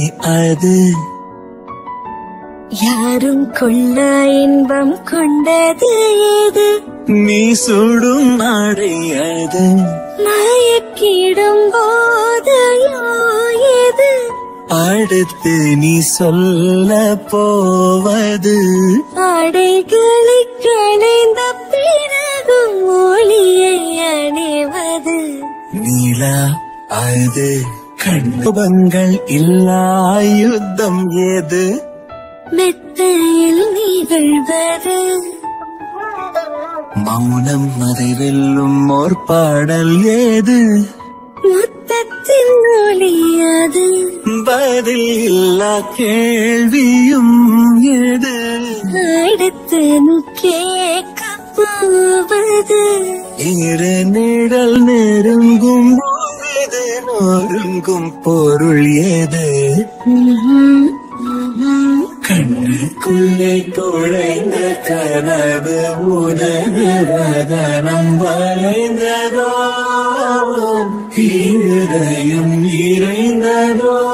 அது யாரும் கொள்ள இன்பம் கொண்டது ஏது நீ சுடும் நாடை அது மயக்கிடும் போதையோ ஏது அடுத்து நீ சொல்ல போவது ஆடைகளை களைந்த பிறகும் ஒளியை அணிவது நீலா அது கண்பங்கள் இல்லா யுத்தம் ஏது மெத்தையில் நிகழ்வது மௌனம் அதை வெல்லும் ஓர் பாடல் ஏது முத்தத்தின் ஒளியாது பதில் இல்லா கேள்வியும் ஏது அடுத்து கேட்க போவது இரு நிழல் நெருங்கும் போது நொறுங்கும் பொருள் ஏது ம்ஹும், ம்ஹும். கண்ணுக்குள்ளே துளைந்த கனவு உனது வதனம் வளைந்ததோ இருதயம் இறைந்ததோ